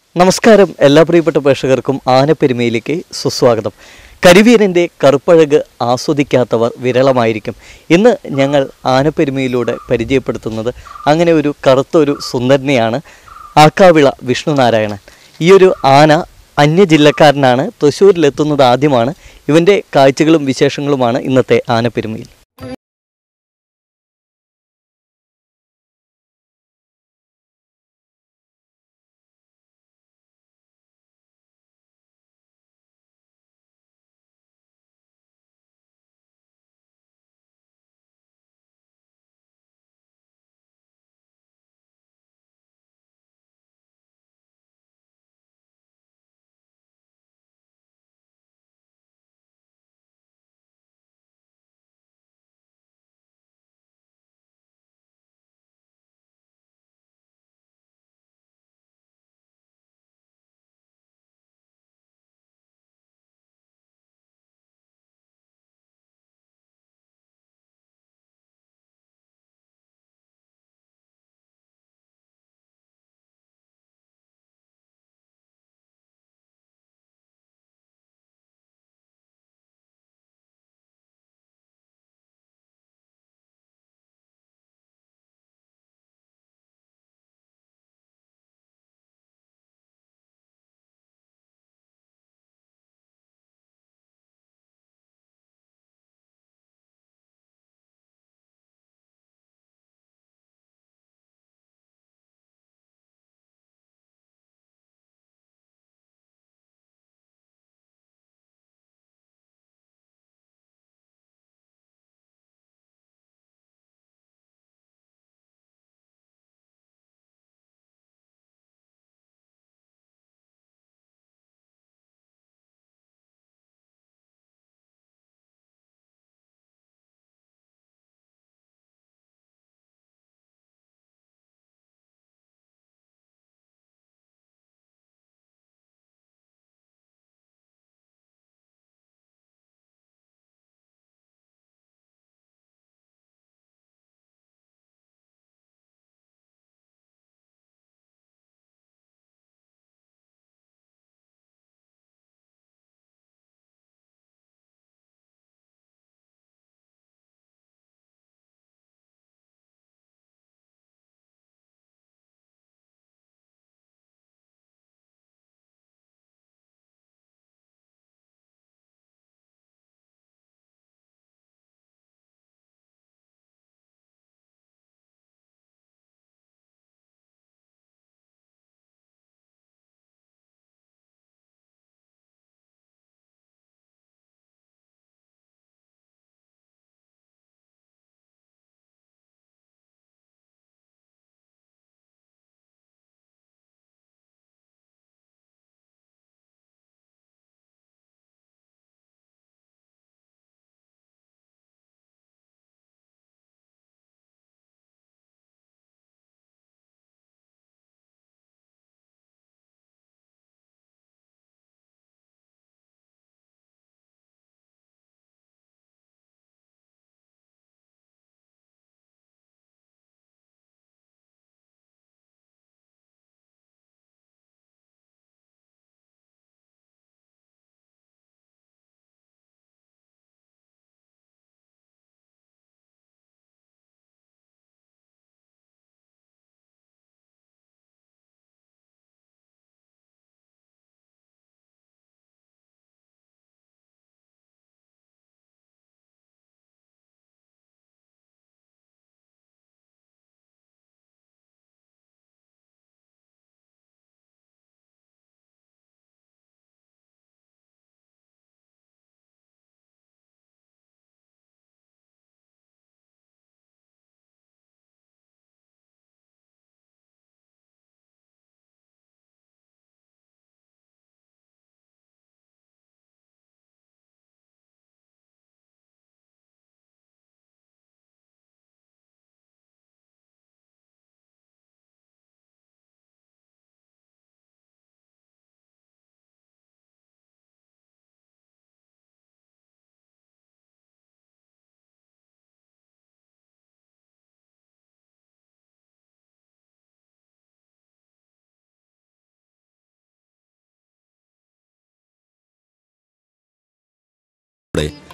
നമസ്കാരം എല്ലാ പ്രിയപ്പെട്ട പ്രേക്ഷകർക്കും ആനപ്പെരുമയിലേക്ക് സുസ്വാഗതം കരിവീരൻ്റെ കറുപ്പഴക് ആസ്വദിക്കാത്തവർ വിരളമായിരിക്കും ഇന്ന് ഞങ്ങൾ ആനപ്പെരുമയിലൂടെ പരിചയപ്പെടുത്തുന്നത് അങ്ങനെ ഒരു കറുത്തൊരു സുന്ദരനെയാണ് ആക്കാവിള വിഷ്ണുനാരായണൻ ഈ ഒരു ആന അന്യജില്ലക്കാരനാണ് തൃശ്ശൂരിലെത്തുന്നത് ആദ്യമാണ് ഇവൻ്റെ കാഴ്ചകളും വിശേഷങ്ങളുമാണ് ഇന്നത്തെ ആനപ്പെരുമയിൽ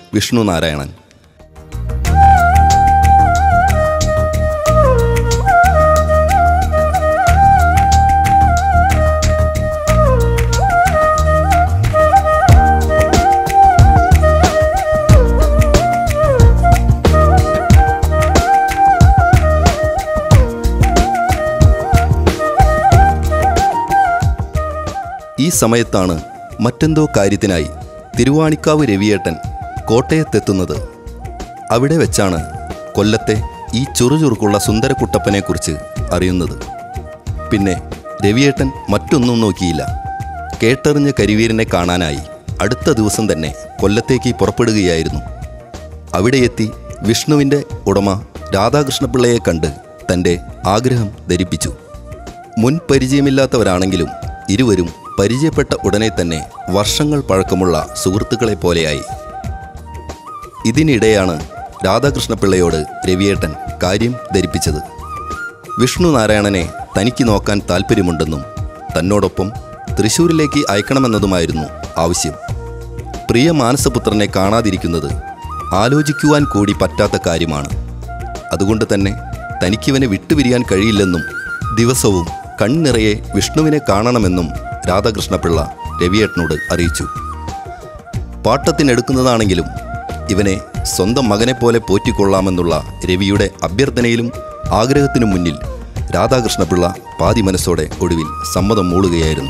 വിഷ്ണു നാരായണൻ ഈ സമയത്താണ് മറ്റെന്തോ കാര്യത്തിനായി തിരുവാണിക്കാവ് രവിയേട്ടൻ കോട്ടയത്തെത്തുന്നത് അവിടെ വെച്ചാണ് കൊല്ലത്തെ ഈ ചുറുചുറുക്കുള്ള സുന്ദരക്കുട്ടപ്പനെക്കുറിച്ച് അറിയുന്നത് പിന്നെ രവിയേട്ടൻ മറ്റൊന്നും നോക്കിയില്ല കേട്ടറിഞ്ഞ കരിവീരനെ കാണാനായി അടുത്ത ദിവസം തന്നെ കൊല്ലത്തേക്ക് പുറപ്പെടുകയായിരുന്നു അവിടെ എത്തി വിഷ്ണുവിൻ്റെ ഉടമ രാധാകൃഷ്ണപിള്ളയെ കണ്ട് തൻ്റെ ആഗ്രഹം ധരിപ്പിച്ചു മുൻ പരിചയമില്ലാത്തവരാണെങ്കിലും ഇരുവരും പരിചയപ്പെട്ട ഉടനെ തന്നെ വർഷങ്ങൾ പഴക്കമുള്ള സുഹൃത്തുക്കളെ പോലെയായി ഇതിനിടെയാണ് രാധാകൃഷ്ണപിള്ളയോട് രവിയേട്ടൻ കാര്യം ധരിപ്പിച്ചത് വിഷ്ണു നാരായണനെ തനിക്ക് നോക്കാൻ താൽപ്പര്യമുണ്ടെന്നും തന്നോടൊപ്പം തൃശൂരിലേക്ക് അയക്കണമെന്നതുമായിരുന്നു ആവശ്യം പ്രിയ മാനസപുത്രനെ കാണാതിരിക്കുന്നത് ആലോചിക്കുവാൻ കൂടി പറ്റാത്ത കാര്യമാണ് അതുകൊണ്ട് തന്നെ തനിക്കിവനെ വിട്ടുപിരിയാൻ കഴിയില്ലെന്നും ദിവസവും കണ്ണിറയെ വിഷ്ണുവിനെ കാണണമെന്നും രാധാകൃഷ്ണപിള്ള രവിയേട്ടനോട് അറിയിച്ചു പാട്ടത്തിനെടുക്കുന്നതാണെങ്കിലും ഇവനെ സ്വന്തം മകനെപ്പോലെ പോറ്റിക്കൊള്ളാമെന്നുള്ള രവിയുടെ അഭ്യർത്ഥനയിലും ആഗ്രഹത്തിനും മുന്നിൽ രാധാകൃഷ്ണപിള്ള പാതി മനസ്സോടെ ഒടുവിൽ സമ്മതം മൂളുകയായിരുന്നു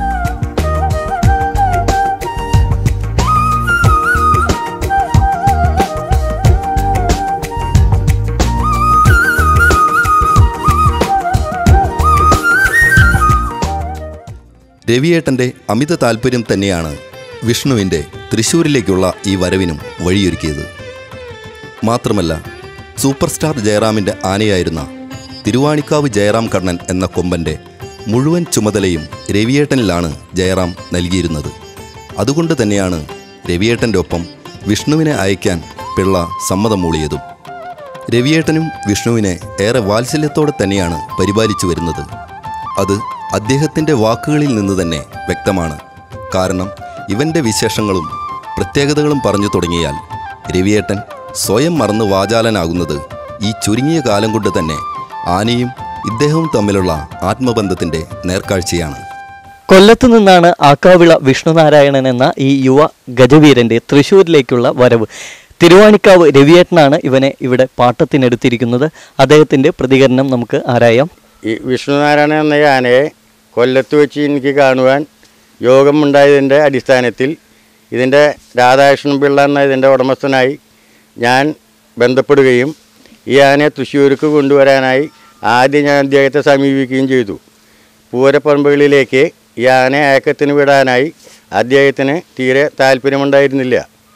രവിയേട്ടൻ്റെ അമിത താല്പര്യം തന്നെയാണ് വിഷ്ണുവിൻ്റെ തൃശ്ശൂരിലേക്കുള്ള ഈ വരവിനും വഴിയൊരുക്കിയത് മാത്രമല്ല സൂപ്പർ സ്റ്റാർ ജയറാമിൻ്റെ ആനയായിരുന്ന തിരുവാണിക്കാവ് ജയറാം കണ്ണൻ എന്ന കൊമ്പൻ്റെ മുഴുവൻ ചുമതലയും രവിയേട്ടനിലാണ് ജയറാം നൽകിയിരുന്നത് അതുകൊണ്ട് തന്നെയാണ് രവിയേട്ടൻ്റെ ഒപ്പം വിഷ്ണുവിനെ അയക്കാൻ പിള്ള സമ്മതം മൂളിയതും രവിയേട്ടനും വിഷ്ണുവിനെ ഏറെ വാത്സല്യത്തോടെ തന്നെയാണ് പരിപാലിച്ചു വരുന്നത് അത് അദ്ദേഹത്തിൻ്റെ വാക്കുകളിൽ നിന്ന് തന്നെ വ്യക്തമാണ് കാരണം ഇവൻ്റെ വിശേഷങ്ങളും പ്രത്യേകതകളും പറഞ്ഞു തുടങ്ങിയാൽ രവിയേട്ടൻ സ്വയം മറന്ന് വാചാലനാകുന്നത് ഈ ചുരുങ്ങിയ കാലം കൊണ്ട് തന്നെ ആനയും ഇദ്ദേഹവും തമ്മിലുള്ള ആത്മബന്ധത്തിൻ്റെ നേർക്കാഴ്ചയാണ് കൊല്ലത്തു നിന്നാണ് ആക്കാവിള വിഷ്ണുനാരായണൻ എന്ന ഈ യുവ ഗജവീരന്റെ തൃശ്ശൂരിലേക്കുള്ള വരവ് തിരുവാണിക്കാവ് രവിയേട്ടനാണ് ഇവനെ ഇവിടെ പാട്ടത്തിനെടുത്തിരിക്കുന്നത് അദ്ദേഹത്തിന്റെ പ്രതികരണം നമുക്ക് ആരായാം ഈ വിഷ്ണുനാരായണൻ എന്ന ആനയെ കൊല്ലത്ത് വെച്ച് എനിക്ക് കാണുവാൻ യോഗമുണ്ടായതിൻ്റെ അടിസ്ഥാനത്തിൽ ഇതിൻ്റെ രാധാകൃഷ്ണൻ പിള്ള എന്ന ഇതിൻ്റെ ഉടമസ്ഥനായി ഞാൻ ബന്ധപ്പെടുകയും ഈ ആനയെ തൃശ്ശൂർക്ക് കൊണ്ടുവരാനായി ആദ്യം ഞാൻ അദ്ദേഹത്തെ സമീപിക്കുകയും ചെയ്തു പൂരപ്പറമ്പുകളിലേക്ക് ഈ ആനയെ അയക്കത്തിന് വിടാനായി അദ്ദേഹത്തിന് തീരെ താല്പര്യമുണ്ടായിരുന്നില്ല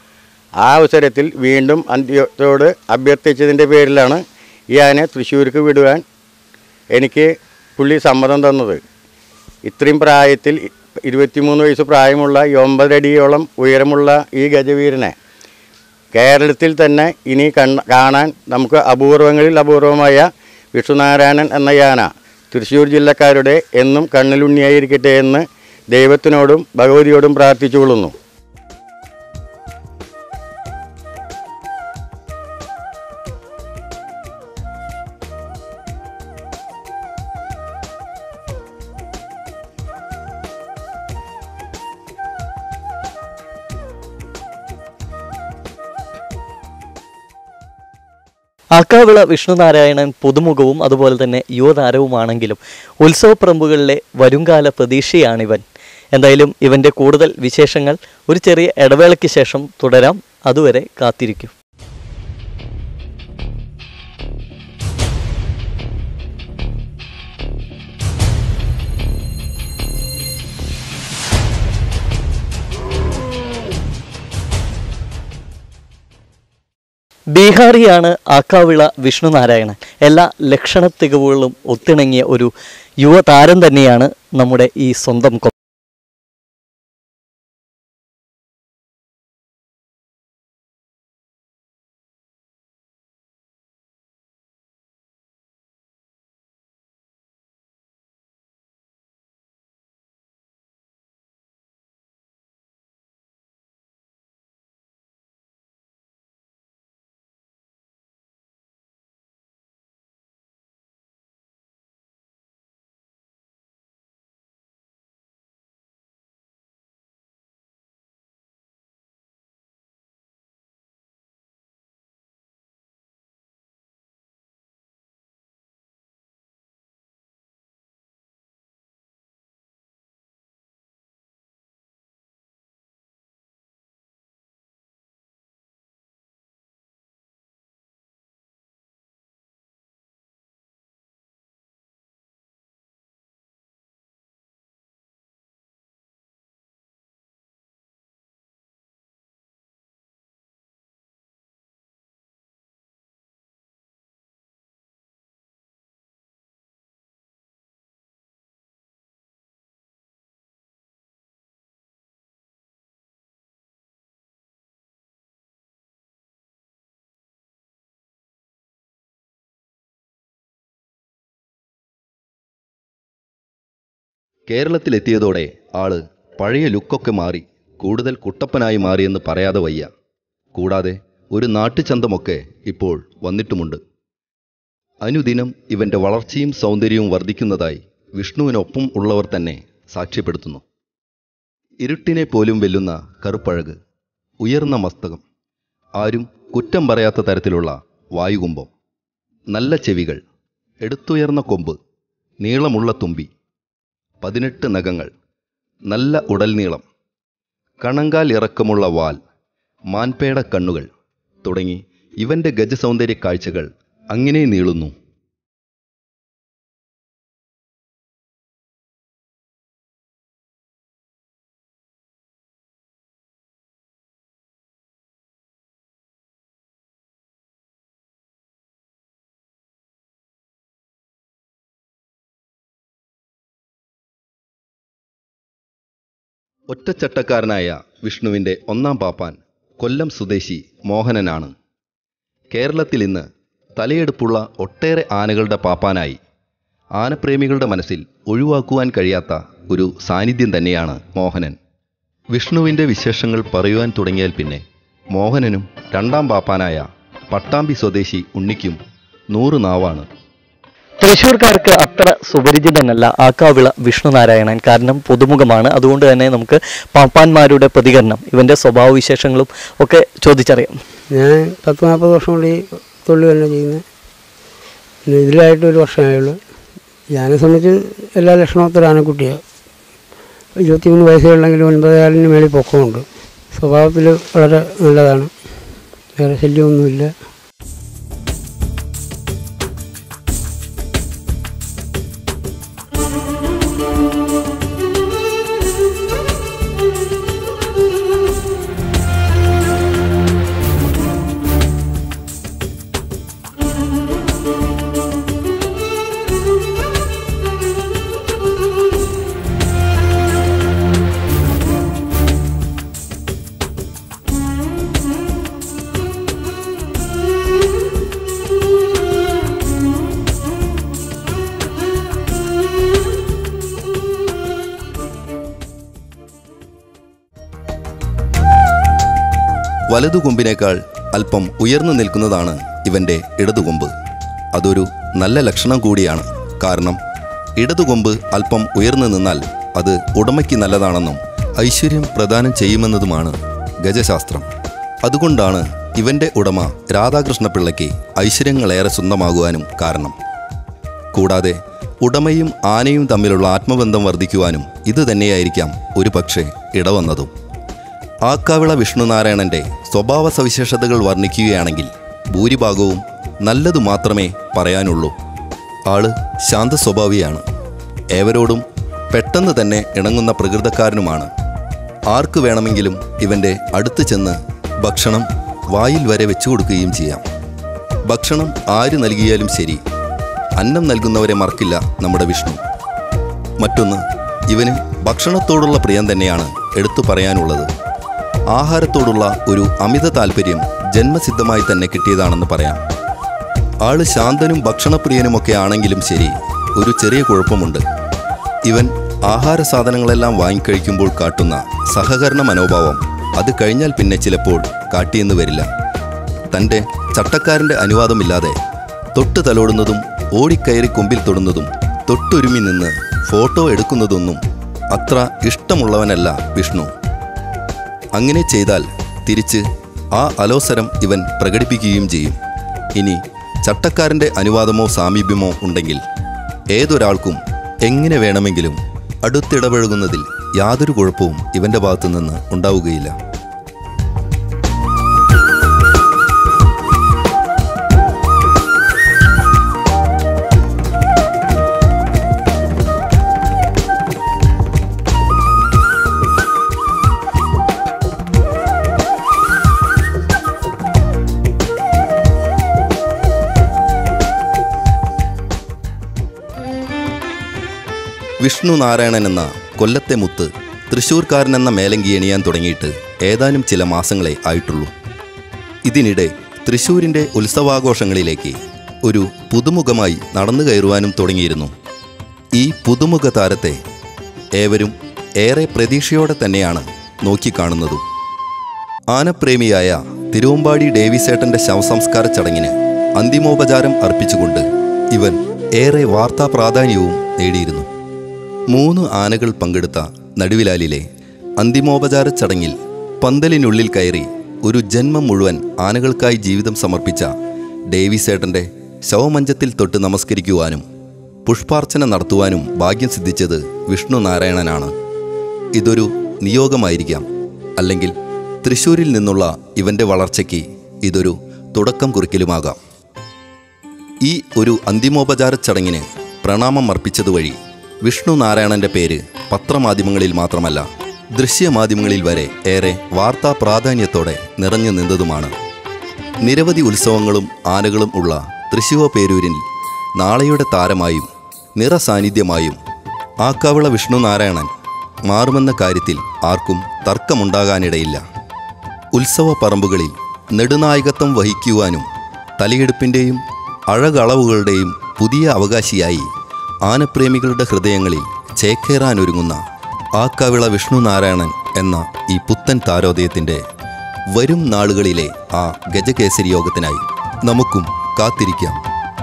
ആ അവസരത്തിൽ വീണ്ടും അദ്ദേഹത്തോട് അഭ്യർത്ഥിച്ചതിൻ്റെ പേരിലാണ് ഈ ആനയെ തൃശ്ശൂർക്ക് വിടുവാൻ എനിക്ക് പുള്ളി സമ്മതം തന്നത് ഇത്രയും പ്രായത്തിൽ ഇരുപത്തിമൂന്ന് വയസ്സ് പ്രായമുള്ള ഈ ഒമ്പതടിയോളം ഉയരമുള്ള ഈ ഗജവീരനെ കേരളത്തിൽ തന്നെ ഇനി കണ്ണ കാണാൻ നമുക്ക് അപൂർവങ്ങളിൽ അപൂർവമായ വിഷ്ണുനാരായണൻ എന്ന യാന തൃശ്ശൂർ ജില്ലക്കാരുടെ എന്നും കണ്ണിലുണ്ണിയായിരിക്കട്ടെ എന്ന് ദൈവത്തിനോടും ഭഗവതിയോടും പ്രാർത്ഥിച്ചുകൊള്ളുന്നു ആക്കാവിള വിഷ്ണുനാരായണൻ പുതുമുഖവും അതുപോലെ തന്നെ യുവതാരവുമാണെങ്കിലും ഉത്സവപ്പറമ്പുകളിലെ വരുംകാല പ്രതീക്ഷയാണിവൻ എന്തായാലും ഇവൻ്റെ കൂടുതൽ വിശേഷങ്ങൾ ഒരു ചെറിയ ഇടവേളയ്ക്ക് ശേഷം തുടരാം അതുവരെ കാത്തിരിക്കും ബീഹാറിയാണ് ആക്കാവിള വിഷ്ണുനാരായണൻ എല്ലാ ലക്ഷണ തികവുകളും ഒത്തിണങ്ങിയ ഒരു യുവതാരം തന്നെയാണ് നമ്മുടെ ഈ സ്വന്തം കൊ കേരളത്തിലെത്തിയതോടെ ആള് പഴയ ലുക്കൊക്കെ മാറി കൂടുതൽ കുട്ടപ്പനായി മാറിയെന്ന് പറയാതെ വയ്യ കൂടാതെ ഒരു നാട്ടുചന്തമൊക്കെ ഇപ്പോൾ വന്നിട്ടുമുണ്ട് അനുദിനം ഇവന്റെ വളർച്ചയും സൗന്ദര്യവും വർദ്ധിക്കുന്നതായി വിഷ്ണുവിനൊപ്പം ഉള്ളവർ തന്നെ സാക്ഷ്യപ്പെടുത്തുന്നു ഇരുട്ടിനെ പോലും വെല്ലുന്ന കറുപ്പഴക് ഉയർന്ന മസ്തകം ആരും കുറ്റം പറയാത്ത തരത്തിലുള്ള വായുകുംഭം നല്ല ചെവികൾ എടുത്തുയർന്ന കൊമ്പ് നീളമുള്ള തുമ്പി പതിനെട്ട് നഖങ്ങൾ നല്ല ഉടൽനീളം കണങ്കാൽ ഇറക്കമുള്ള വാൽ മാൻപേട കണ്ണുകൾ തുടങ്ങി ഇവന്റെ ഗജസൗന്ദര്യ കാഴ്ചകൾ അങ്ങനെ നീളുന്നു ഒറ്റച്ചട്ടക്കാരനായ വിഷ്ണുവിൻ്റെ ഒന്നാം പാപ്പാൻ കൊല്ലം സ്വദേശി മോഹനനാണ് കേരളത്തിൽ ഇന്ന് തലയെടുപ്പുള്ള ഒട്ടേറെ ആനകളുടെ പാപ്പാനായി ആനപ്രേമികളുടെ മനസ്സിൽ ഒഴിവാക്കുവാൻ കഴിയാത്ത ഒരു സാന്നിധ്യം തന്നെയാണ് മോഹനൻ വിഷ്ണുവിൻ്റെ വിശേഷങ്ങൾ പറയുവാൻ തുടങ്ങിയാൽ പിന്നെ മോഹനനും രണ്ടാം പാപ്പാനായ പട്ടാമ്പി സ്വദേശി ഉണ്ണിക്കും നൂറ് നാവാണ് തൃശ്ശൂർക്കാർക്ക് അത്ര സുപരിചിതനല്ല ആക്കാവിള വിഷ്ണുനാരായണൻ കാരണം പുതുമുഖമാണ് അതുകൊണ്ട് തന്നെ നമുക്ക് പാപ്പാന്മാരുടെ പ്രതികരണം ഇവന്റെ സ്വഭാവ വിശേഷങ്ങളും ഒക്കെ ചോദിച്ചറിയാം ഞാൻ പത്ത് നാൽപ്പത് വർഷം കൊണ്ട് ഈ തൊഴിൽ തന്നെ ചെയ്യുന്നത് പിന്നെ ഇതിലായിട്ട് ഒരു വർഷമായുള്ളൂ ഞാനെ സംബന്ധിച്ച് എല്ലാ ലക്ഷണമൊത്തൊരു ആനക്കുട്ടിയാണ് ഇരുപത്തിമൂന്ന് വയസ്സേ ഉള്ളെങ്കിലും ഒൻപതുകാലിന് മേളിൽ പൊക്കമുണ്ട് സ്വഭാവത്തിൽ വളരെ നല്ലതാണ് വേറെ ശല്യമൊന്നുമില്ല വലതുകൊമ്പിനേക്കാൾ അല്പം ഉയർന്നു നിൽക്കുന്നതാണ് ഇവന്റെ ഇടതുകൊമ്പ് അതൊരു നല്ല ലക്ഷണം കൂടിയാണ് കാരണം ഇടതുകൊമ്പ് അല്പം ഉയർന്നു നിന്നാൽ അത് ഉടമയ്ക്ക് നല്ലതാണെന്നും ഐശ്വര്യം പ്രദാനം ചെയ്യുമെന്നതുമാണ് ഗജശാസ്ത്രം അതുകൊണ്ടാണ് ഇവന്റെ ഉടമ രാധാകൃഷ്ണപിള്ളയ്ക്ക് ഐശ്വര്യങ്ങളേറെ സ്വന്തമാകുവാനും കാരണം കൂടാതെ ഉടമയും ആനയും തമ്മിലുള്ള ആത്മബന്ധം വർദ്ധിക്കുവാനും ഇത് തന്നെയായിരിക്കാം ഒരു പക്ഷേ ഇടവന്നതും ആക്കാവിള വിഷ്ണുനാരായണന്റെ സ്വഭാവ സവിശേഷതകൾ വർണ്ണിക്കുകയാണെങ്കിൽ ഭൂരിഭാഗവും നല്ലതു മാത്രമേ പറയാനുള്ളൂ ആള് ശാന്ത സ്വഭാവിയാണ് ഏവരോടും പെട്ടെന്ന് തന്നെ ഇണങ്ങുന്ന പ്രകൃതക്കാരനുമാണ് ആർക്ക് വേണമെങ്കിലും ഇവന്റെ അടുത്ത് ചെന്ന് ഭക്ഷണം വായിൽ വരെ വെച്ചു കൊടുക്കുകയും ചെയ്യാം ഭക്ഷണം ആര് നൽകിയാലും ശരി അന്നം നൽകുന്നവരെ മറക്കില്ല നമ്മുടെ വിഷ്ണു മറ്റൊന്ന് ഇവന് ഭക്ഷണത്തോടുള്ള പ്രിയം തന്നെയാണ് എടുത്തു പറയാനുള്ളത് ആഹാരത്തോടുള്ള ഒരു അമിത താല്പര്യം ജന്മസിദ്ധമായി തന്നെ കിട്ടിയതാണെന്ന് പറയാം ആള് ശാന്തനും ഭക്ഷണപ്രിയനുമൊക്കെ ആണെങ്കിലും ശരി ഒരു ചെറിയ കുഴപ്പമുണ്ട് ഇവൻ ആഹാര സാധനങ്ങളെല്ലാം വാങ്ങിക്കഴിക്കുമ്പോൾ കാട്ടുന്ന സഹകരണ മനോഭാവം അത് കഴിഞ്ഞാൽ പിന്നെ ചിലപ്പോൾ കാട്ടിയെന്ന് വരില്ല തൻ്റെ ചട്ടക്കാരൻ്റെ അനുവാദമില്ലാതെ തൊട്ട് തലോടുന്നതും ഓടിക്കയറി കൊമ്പിൽ തൊടുന്നതും തൊട്ടുരുമി നിന്ന് ഫോട്ടോ എടുക്കുന്നതൊന്നും അത്ര ഇഷ്ടമുള്ളവനല്ല വിഷ്ണു അങ്ങനെ ചെയ്താൽ തിരിച്ച് ആ അലോസരം ഇവൻ പ്രകടിപ്പിക്കുകയും ചെയ്യും ഇനി ചട്ടക്കാരൻ്റെ അനുവാദമോ സാമീപ്യമോ ഉണ്ടെങ്കിൽ ഏതൊരാൾക്കും എങ്ങനെ വേണമെങ്കിലും അടുത്തിടപഴകുന്നതിൽ യാതൊരു കുഴപ്പവും ഇവൻ്റെ ഭാഗത്തു നിന്ന് ഉണ്ടാവുകയില്ല വിഷ്ണു നാരായണൻ എന്ന കൊല്ലത്തെ മുത്ത് തൃശൂർക്കാരൻ എന്ന മേലങ്കി എണിയാൻ തുടങ്ങിയിട്ട് ഏതാനും ചില മാസങ്ങളെ ആയിട്ടുള്ളൂ ഇതിനിടെ തൃശൂരിൻ്റെ ഉത്സവാഘോഷങ്ങളിലേക്ക് ഒരു പുതുമുഖമായി നടന്നു കയറുവാനും തുടങ്ങിയിരുന്നു ഈ പുതുമുഖ താരത്തെ ഏവരും ഏറെ പ്രതീക്ഷയോടെ തന്നെയാണ് നോക്കിക്കാണുന്നതും ആനപ്രേമിയായ തിരുവമ്പാടി ഡേവിസേട്ടന്റെ ശവസംസ്കാര ചടങ്ങിന് അന്തിമോപചാരം അർപ്പിച്ചുകൊണ്ട് ഇവൻ ഏറെ വാർത്താ പ്രാധാന്യവും നേടിയിരുന്നു മൂന്ന് ആനകൾ പങ്കെടുത്ത നടുവിലാലിലെ അന്തിമോപചാര ചടങ്ങിൽ പന്തലിനുള്ളിൽ കയറി ഒരു ജന്മം മുഴുവൻ ആനകൾക്കായി ജീവിതം സമർപ്പിച്ച ഡേവിസേട്ടന്റെ ശവമഞ്ചത്തിൽ തൊട്ട് നമസ്കരിക്കുവാനും പുഷ്പാർച്ചന നടത്തുവാനും ഭാഗ്യം സിദ്ധിച്ചത് വിഷ്ണു നാരായണനാണ് ഇതൊരു നിയോഗമായിരിക്കാം അല്ലെങ്കിൽ തൃശൂരിൽ നിന്നുള്ള ഇവന്റെ വളർച്ചയ്ക്ക് ഇതൊരു തുടക്കം കുറിക്കലുമാകാം ഈ ഒരു അന്തിമോപചാര ചടങ്ങിന് പ്രണാമം അർപ്പിച്ചതുവഴി വിഷ്ണു നാരായണന്റെ പേര് പത്രമാധ്യമങ്ങളിൽ മാത്രമല്ല ദൃശ്യമാധ്യമങ്ങളിൽ വരെ ഏറെ വാർത്താ പ്രാധാന്യത്തോടെ നിറഞ്ഞു നിന്നതുമാണ് നിരവധി ഉത്സവങ്ങളും ആനകളും ഉള്ള തൃശൂവ പേരൂരിൽ നാളെയുടെ താരമായും നിറസാന്നിധ്യമായും ആക്കാവിള വിഷ്ണു നാരായണൻ മാറുമെന്ന കാര്യത്തിൽ ആർക്കും തർക്കമുണ്ടാകാനിടയില്ല ഉത്സവ പറമ്പുകളിൽ നെടുനായകത്വം വഹിക്കുവാനും തലയെടുപ്പിൻ്റെയും അഴകളവുകളുടെയും പുതിയ അവകാശിയായി ആനപ്രേമികളുടെ ഹൃദയങ്ങളിൽ ചേക്കേറാനൊരുങ്ങുന്ന ആക്കാവിള വിഷ്ണു നാരായണൻ എന്ന ഈ പുത്തൻ താരോദയത്തിൻ്റെ വരും നാളുകളിലെ ആ ഗജകേസരി യോഗത്തിനായി നമുക്കും കാത്തിരിക്കാം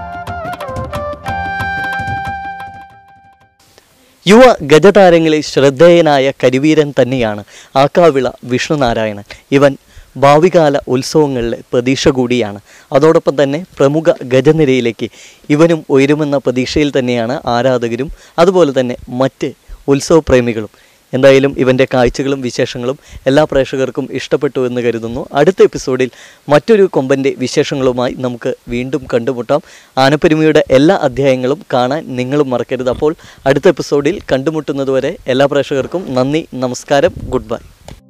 യുവ ഗജതാരങ്ങളിൽ ശ്രദ്ധേയനായ കരിവീരൻ തന്നെയാണ് ആക്കാവിള വിഷ്ണുനാരായണൻ ഇവൻ ഭാവികാല ഉത്സവങ്ങളിലെ പ്രതീക്ഷ കൂടിയാണ് അതോടൊപ്പം തന്നെ പ്രമുഖ ഗജനിരയിലേക്ക് ഇവനും ഉയരുമെന്ന പ്രതീക്ഷയിൽ തന്നെയാണ് ആരാധകരും അതുപോലെ തന്നെ മറ്റ് ഉത്സവപ്രേമികളും എന്തായാലും ഇവൻ്റെ കാഴ്ചകളും വിശേഷങ്ങളും എല്ലാ പ്രേക്ഷകർക്കും ഇഷ്ടപ്പെട്ടു എന്ന് കരുതുന്നു അടുത്ത എപ്പിസോഡിൽ മറ്റൊരു കൊമ്പൻ്റെ വിശേഷങ്ങളുമായി നമുക്ക് വീണ്ടും കണ്ടുമുട്ടാം ആനപ്പെരുമയുടെ എല്ലാ അധ്യായങ്ങളും കാണാൻ നിങ്ങളും മറക്കരുത് അപ്പോൾ അടുത്ത എപ്പിസോഡിൽ കണ്ടുമുട്ടുന്നതുവരെ എല്ലാ പ്രേക്ഷകർക്കും നന്ദി നമസ്കാരം ഗുഡ് ബൈ